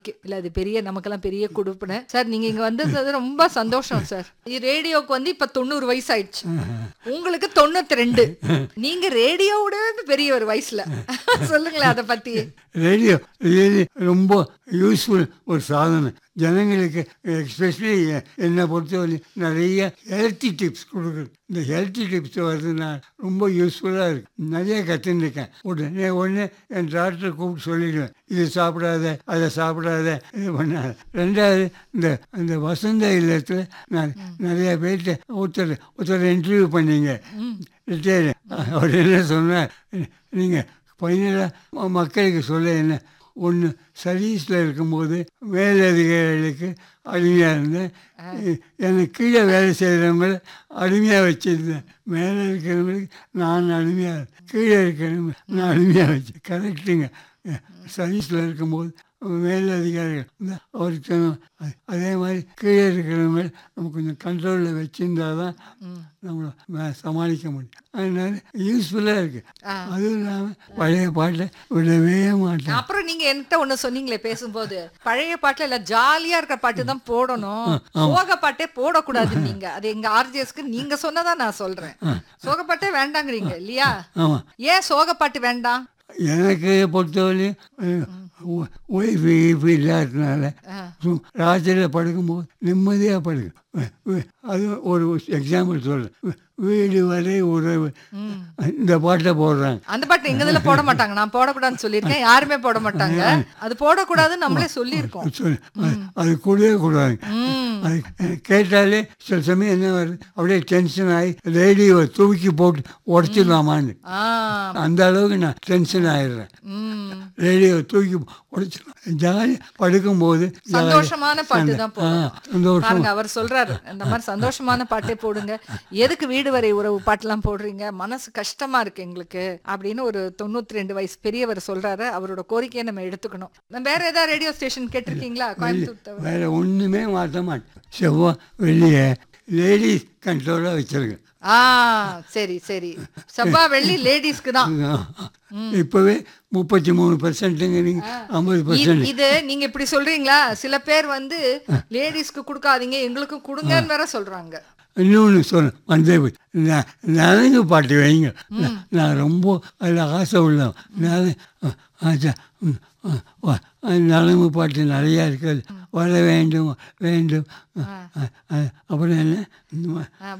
Okay. இல்ல அது பெரிய நமக்கெல்லாம் பெரிய குடுப்பினை. சார் நீங்க இங்க வந்தது ரொம்ப சந்தோஷம் சார். ரேடியோக்கு வந்து இப்ப 90 வயசு ஆயிடுச்சு. உங்களுக்கு 92. நீங்க ரேடியோவோட பெரியவர் வயசுல. சொல்லுங்களேன் அத பத்தி. ரேடியோ ரியலி ரொம்ப யூஸ்ஃபுல் ஒரு சாதனம் ஜனங்களுக்கு எஸ்பெஷலி என்னை பொறுத்தவரை நிறைய ஹெல்த்தி டிப்ஸ் கொடுக்குது இந்த ஹெல்த்தி டிப்ஸ் வருதுன்னா ரொம்ப யூஸ்ஃபுல்லாக இருக்கு நிறைய கற்றுருக்கேன் உடனே ஒன்று என் டாக்டரை கூப்பிட்டு சொல்லிடுவேன் இது சாப்பிடாத அதை சாப்பிடாத இது பண்ணாத ரெண்டாவது இந்த இந்த வசந்த இல்லத்தில் நான் நிறைய பேர்கிட்ட ஒருத்தர் ஒருத்தர் இன்டர்வியூ பண்ணீங்க ரிட்டையர் அவர் என்ன சொன்னார் நீங்கள் ஃபைனலாக மக்களுக்கு சொல்ல என்ன ஒன்று சர்வீஸில் இருக்கும்போது மேலதிகாரிகளுக்கு அடிமையாக இருந்தேன் எனக்கு கீழே வேலை செய்கிறவங்கள அடிமையாக வச்சுருந்தேன் மேலே இருக்கிறவங்களுக்கு நான் அடிமையாக கீழே இருக்கிறவங்க நான் அடிமையாக வச்சு கரெக்டுங்க சர்வீஸில் இருக்கும்போது மேலதிகாரிகள் வந்து அவருக்கு அதே மாதிரி கீழே இருக்கிறவங்க நம்ம கொஞ்சம் கண்ட்ரோலில் வச்சுருந்தா தான் நம்மளை சமாளிக்க முடியும் அதனால யூஸ்ஃபுல்லாக இருக்குது அதுவும் இல்லாமல் பழைய பாட்டை விடவே மாட்டேன் அப்புறம் நீங்க என்கிட்ட ஒண்ணு சொன்னீங்களே பேசும்போது பழைய பாட்டுல இல்ல ஜாலியா இருக்கிற பாட்டு தான் போடணும் சோக பாட்டே போடக்கூடாது நீங்க அது எங்க ஆர்ஜிஎஸ்க்கு நீங்க சொன்னதா நான் சொல்றேன் சோக பாட்டே வேண்டாங்கிறீங்க இல்லையா ஆமாம் ஏன் சோக பாட்டு வேண்டாம் எனக்கு பொறுத்தவரையும் ஒய்ஃப் ஈஃப் இல்லாததுனால ராத்திரியில் படுக்கும்போது நிம்மதியாக படுக்கும் அது ஒரு எக்ஸாம்பிள் சொல்கிறேன் வீடு வரை உறவு இந்த பாட்டை போடுறாங்க அந்த பாட்டு எங்க இதுல போட மாட்டாங்க நான் போடக்கூடாதுன்னு சொல்லியிருக்கேன் யாருமே போட மாட்டாங்க அது போடக்கூடாதுன்னு நம்மளே சொல்லியிருக்கோம் சொல்லு அது- அது கூடவே கூடாது அது கேட்டாலே சில சமயம் என்ன வருது அப்படியே டென்ஷன் ஆகி ரேடியோவை தூக்கி போட்டு உடச்சிடலாமான்னு ஆ அந்த அளவுக்கு நான் டென்ஷன் ஆயிடுறேன் ம் ரேடியோவை தூக்கி உடச்சிடலாம் ஜாலியாக படுக்கும்போது ஜாலியா- சந்தோஷமான பாட்டு தான் ஆ, போடணும் சந்தோஷம் பாருங்க அவர் சொல்றாரு இந்த மாதிரி சந்தோஷமான பாட்டே போடுங்க எதுக்கு வீடு வரை உறவு பாட்டெல்லாம் போடுறீங்க மனசு கஷ்டமா இருக்கு எங்களுக்கு அப்படின்னு ஒரு தொண்ணூத்தி ரெண்டு வயசு பெரியவர் சொல்றாரு அவரோட கோரிக்கையை நம்ம எடுத்துக்கணும் நம்ம வேற ஏதாவது ரேடியோ ஸ்டேஷன் கேட்டிருக்கீங்களா கோயம்புத்தூர் தவிர வேற ஒன்றுமே மாற்ற மாட்டேன் செவ்வாய் வெள்ளியை லேடிஸ் கண்ட்ரோலாக வச்சிருக்கேன் ஆ சரி சரி செவ்வா வெள்ளி லேடிஸ்க்கு தான் இப்போவே முப்பத்தி மூணு பர்சன்ட்டுங்கிறீங்க ஐம்பது இ- பர்சன்ட் இது நீங்க இப்படி சொல்றீங்களா சில பேர் வந்து லேடிஸ்க்கு கொடுக்காதீங்க எங்களுக்கும் கொடுங்கன்னு வேற சொல்றாங்க இன்னொன்று சொல்ல வந்தே போய் ந- நலங்கு பாட்டு வைங்க நான் நான் ரொம்ப அதில் ஆசை உள்ளவன் நல- ஆச்சா, ம், ஆ, வா, நலங்கு பாட்டு நிறையா இருக்குது வர வேண்டும் வேண்டும் அ- அ- அப்புறம் என்ன இந்த மா- ஆ,